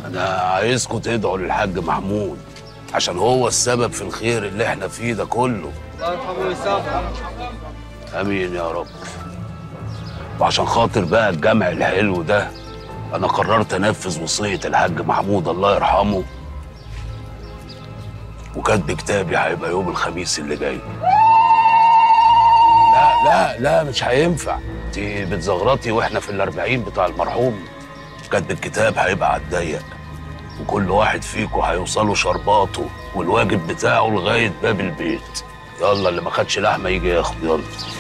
انا عايزكم تدعوا للحاج محمود عشان هو السبب في الخير اللي احنا فيه ده كله الله يرحمه ويسامحه امين يا رب وعشان خاطر بقى الجمع الحلو ده انا قررت انفذ وصيه الحاج محمود الله يرحمه وكاتب كتابي هيبقى يوم الخميس اللي جاي لا لا لا مش هينفع انت بتزغرطي واحنا في الاربعين بتاع المرحوم كاتب الكتاب هيبقى على الضيق وكل واحد فيكم هيوصلوا شرباطه والواجب بتاعه لغايه باب البيت يلا اللي ما خدش لحمه يجي ياخد يلا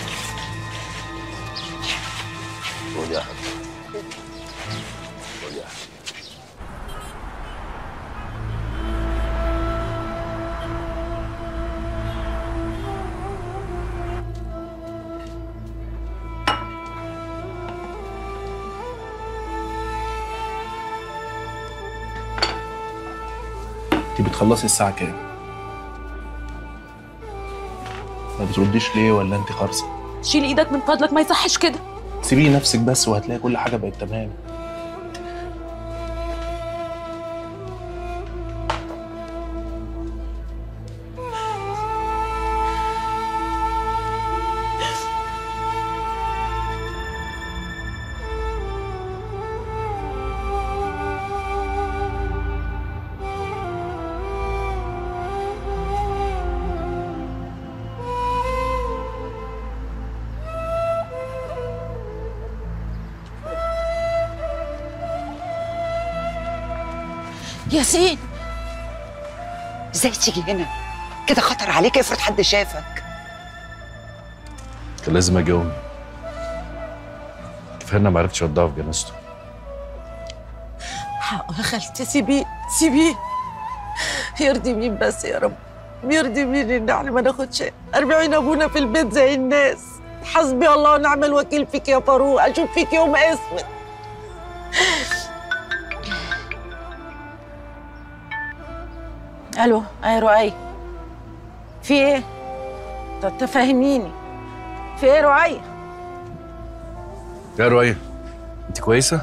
خد يا حبيبي خد يا حبيبي انت بتخلصي الساعة كام؟ ما بترديش ليه ولا انت خارصة؟ شيل ايدك من فضلك ما يصحش كده سيبي نفسك بس وهتلاقي كل حاجة بقت تمام ياسين ازاي تيجي هنا كده خطر عليك افرض حد شافك كان لازم اجي امي كفايه اني ما عرفتش اودعه في جنازته حقه يا خالتي سيبيه سيبيه يرضي مين بس يا رب يرضي مين ان احنا ما ناخدش 40 ابونا في البيت زي الناس حسبي الله ونعم الوكيل فيك يا فاروق اشوف فيك يوم اسود الو اي رؤي في ايه طب تفهميني في ايه رؤي يا رؤية انت كويسه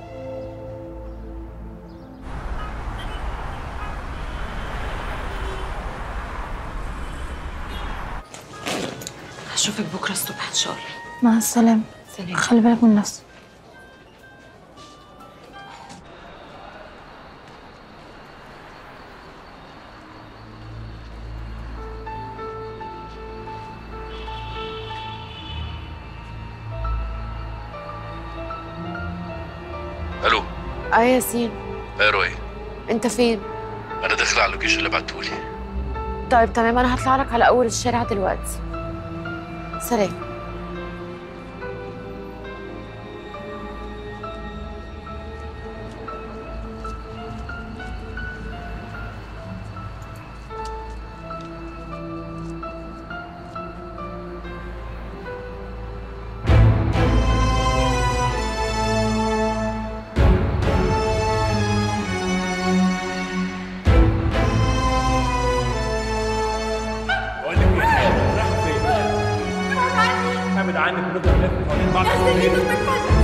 هشوفك بكره الصبح ان شاء الله مع السلامة سلام خلي بالك من نفسك الو اه ياسين يا رؤية انت فين؟ انا داخل على اللوكيشن اللي بعتهولي طيب تمام انا هطلع لك على اول الشارع دلوقتي سلام بقول لك ايه رايح فين؟ ابعد عني ابعد عنك ونفضل نلف حوالين بعض